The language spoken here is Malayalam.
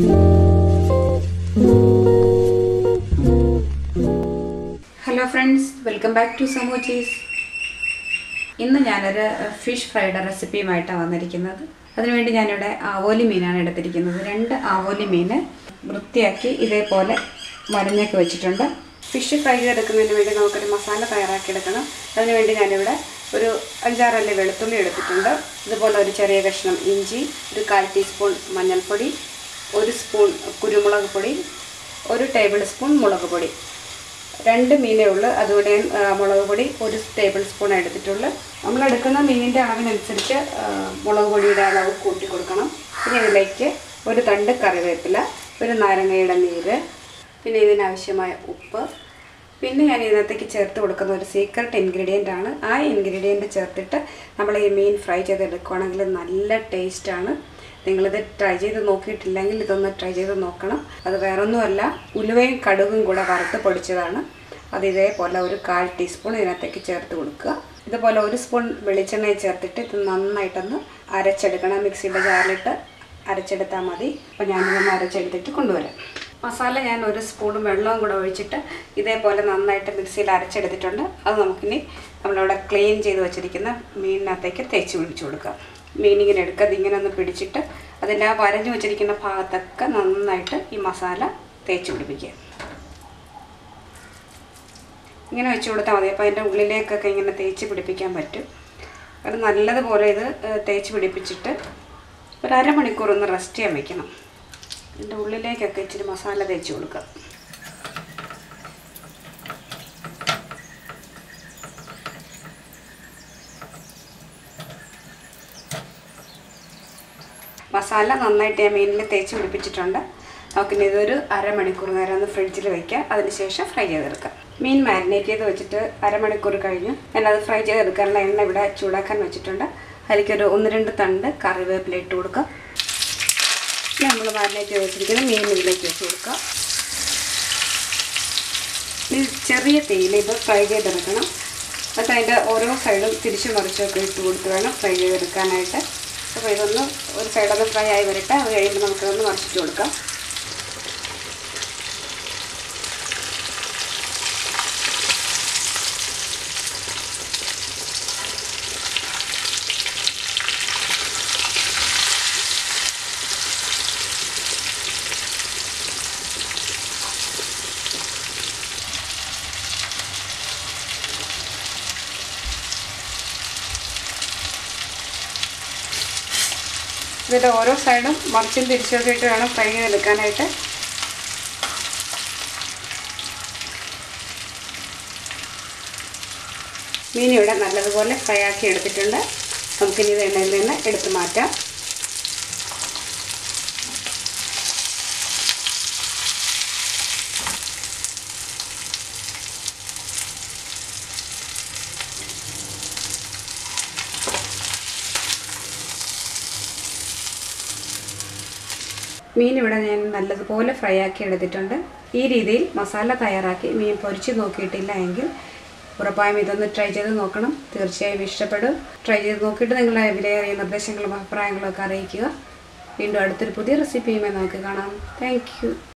hello friends welcome back to സമോച്ചീസ് ഇന്ന് ഞാനൊരു ഫിഷ് ഫ്രൈഡ് റെസിപ്പിയുമായിട്ടാണ് വന്നിരിക്കുന്നത് അതിനുവേണ്ടി ഞാനിവിടെ ആവോലി മീനാണ് എടുത്തിരിക്കുന്നത് രണ്ട് ആവോലി മീൻ വൃത്തിയാക്കി ഇതേപോലെ മരഞ്ഞൊക്കെ വെച്ചിട്ടുണ്ട് ഫിഷ് ഫ്രൈ ചെയ്തെടുക്കുന്നതിന് വേണ്ടി നമുക്കൊരു മസാല തയ്യാറാക്കിയെടുക്കണം അതിനുവേണ്ടി ഞാനിവിടെ ഒരു അഞ്ചാറല്ലി വെളുത്തുള്ളി എടുത്തിട്ടുണ്ട് ഇതുപോലെ ഒരു ചെറിയ കഷ്ണം ഇഞ്ചി ഒരു കാൽ ടീസ്പൂൺ മഞ്ഞൾപ്പൊടി ഒരു സ്പൂൺ കുരുമുളക് പൊടി ഒരു ടേബിൾ സ്പൂൺ മുളക് പൊടി രണ്ട് മീനേ ഉള്ളൂ അതുകൊണ്ട് ഞാൻ, ആ, മുളക് പൊടി ഒരു ടേബിൾ സ്പൂൺ എടുത്തിട്ടുള്ളൂ നമ്മൾ എടുക്കുന്ന മീനിൻ്റെ അളവിനനുസരിച്ച് ആ, മുളക് പൊടിയുടെ അളവ് കൂട്ടി കൊടുക്കണം പിന്നെ ഇതിലേക്ക് ഒരു തണ്ട് കറിവേപ്പില ഒരു നാരങ്ങയുടെ നീര് പിന്നെ ഇതിനാവശ്യമായ ഉപ്പ് പിന്നെ ഞാൻ ഇതിനകത്തേക്ക് ചേർത്ത് കൊടുക്കുന്ന ഒരു സീക്രട്ട് ഇൻഗ്രീഡിയൻ്റ് ആണ് ആ ഇൻഗ്രീഡിയൻറ്റ് ചേർത്തിട്ട് നമ്മൾ ഈ മീൻ ഫ്രൈ ചെയ്തെടുക്കുകയാണെങ്കിൽ നല്ല ടേസ്റ്റാണ് നിങ്ങളിത് ട്രൈ ചെയ്ത് നോക്കിയിട്ടില്ലെങ്കിൽ ഇതൊന്ന് ട്രൈ ചെയ്ത് നോക്കണം അത് വേറൊന്നുമല്ല ഉലുവയും കടുകും കൂടെ വറുത്ത് പൊടിച്ചതാണ് അത് ഇതേപോലെ ഒരു കാൽ ടീസ്പൂൺ ഇതിനകത്തേക്ക് ചേർത്ത് കൊടുക്കുക ഇതുപോലെ ഒരു സ്പൂൺ വെളിച്ചെണ്ണ ചേർത്തിട്ട് ഇത് നന്നായിട്ടൊന്ന് അരച്ചെടുക്കണം മിക്സിയുടെ ജാറിലിട്ട് അരച്ചെടുത്താൽ മതി അപ്പോൾ ഞാനിതൊന്ന് അരച്ചെടുത്തിട്ട് കൊണ്ടുവരാം മസാല ഞാൻ ഒരു സ്പൂൺ വെള്ളവും കൂടെ ഒഴിച്ചിട്ട് ഇതേപോലെ നന്നായിട്ട് മിക്സിയിൽ അരച്ചെടുത്തിട്ടുണ്ട് അത് നമുക്കിനി നമ്മളിവിടെ ക്ലീൻ ചെയ്ത് വെച്ചിരിക്കുന്ന മീനിനകത്തേക്ക് തേച്ച് പിടിച്ചു കൊടുക്കാം മീനിങ്ങനെ എടുക്കുക അതിങ്ങനെ ഒന്ന് പിടിച്ചിട്ട് അതിൻ്റെ ആ വരഞ്ഞു വെച്ചിരിക്കുന്ന ഭാഗത്തൊക്കെ നന്നായിട്ട് ഈ മസാല തേച്ച് പിടിപ്പിക്കുക ഇങ്ങനെ വെച്ച് കൊടുത്താൽ മതി അപ്പോൾ അതിൻ്റെ ഉള്ളിലേക്കൊക്കെ ഇങ്ങനെ തേച്ച് പിടിപ്പിക്കാൻ പറ്റും അത് നല്ലതുപോലെ ഇത് ഏഹ്, തേച്ച് പിടിപ്പിച്ചിട്ട് ഒരു അരമണിക്കൂർ ഒന്ന് റെസ്റ്റ് ചെയ്യാൻ വെക്കണം ഇതിൻ്റെ ഉള്ളിലേക്കൊക്കെ ഇച്ചിരി മസാല തേച്ച് കൊടുക്കുക മസാല നന്നായിട്ട് ഞാൻ മീനിൽ തേച്ച് പിടിപ്പിച്ചിട്ടുണ്ട് നമുക്കിനി ഇതൊരു അരമണിക്കൂർ നേരം ഒന്ന് ഫ്രിഡ്ജിൽ വെക്കാം അതിനുശേഷം ഫ്രൈ ചെയ്തെടുക്കാം മീൻ മാരിനേറ്റ് ചെയ്ത് വെച്ചിട്ട് അരമണിക്കൂർ കഴിഞ്ഞ് ഞാനത് ഫ്രൈ ചെയ്തെടുക്കാനുള്ള എണ്ണ ഇവിടെ ചൂടാക്കാൻ വെച്ചിട്ടുണ്ട് അതിലേക്കൊരു ഒന്ന് രണ്ട് തണ്ട് കറിവേപ്പില ഇട്ട് കൊടുക്കാം ഇനി നമ്മൾ മാരിനേറ്റ് ചെയ്ത് വെച്ചിരിക്കുന്ന മീൻ ഇതിലേക്ക് വെച്ച് കൊടുക്കാം ഇത് ചെറിയ തീയിൽ ഇത് ഫ്രൈ ചെയ്തെടുക്കണം എന്നിട്ട് അതിൻ്റെ ഓരോ സൈഡും തിരിച്ചു മറിച്ചൊക്കെ ഇട്ട് കൊടുത്ത് വേണം ഫ്രൈ ചെയ്തെടുക്കാനായിട്ട് അപ്പോൾ ഇതൊന്ന് ഒരു സൈഡൊന്ന് ഫ്രൈ ആയി വരട്ടെ അത് കഴിയുമ്പോൾ നമുക്കിതൊന്ന് മറിച്ചിട്ട് കൊടുക്കാം ഇതിൻ്റെ ഓരോ സൈഡും മറിച്ചും തിരിച്ചൊക്കെ ഇട്ട് വേണം ഫ്രൈ ചെയ്തെടുക്കാനായിട്ട് മീൻ ഇവിടെ നല്ലതുപോലെ ഫ്രൈ ആക്കി എടുത്തിട്ടുണ്ട് നമുക്കിനി ഇത് എണ്ണയിൽ നിന്ന് എടുത്ത് മാറ്റാം മീൻ ഇവിടെ ഞാൻ നല്ലതുപോലെ ഫ്രൈ ആക്കി എടുത്തിട്ടുണ്ട് ഈ രീതിയിൽ മസാല തയ്യാറാക്കി മീൻ പൊരിച്ച് നോക്കിയിട്ടില്ല എങ്കിൽ ഉറപ്പായും ഇതൊന്ന് ട്രൈ ചെയ്ത് നോക്കണം തീർച്ചയായും ഇഷ്ടപ്പെടും ട്രൈ ചെയ്ത് നോക്കിയിട്ട് നിങ്ങളുടെ വിലയേറിയ നിർദ്ദേശങ്ങളും അഭിപ്രായങ്ങളും ഒക്കെ അറിയിക്കുക വീണ്ടും അടുത്തൊരു പുതിയ റെസിപ്പിയുമായി നമുക്ക് കാണാം താങ്ക്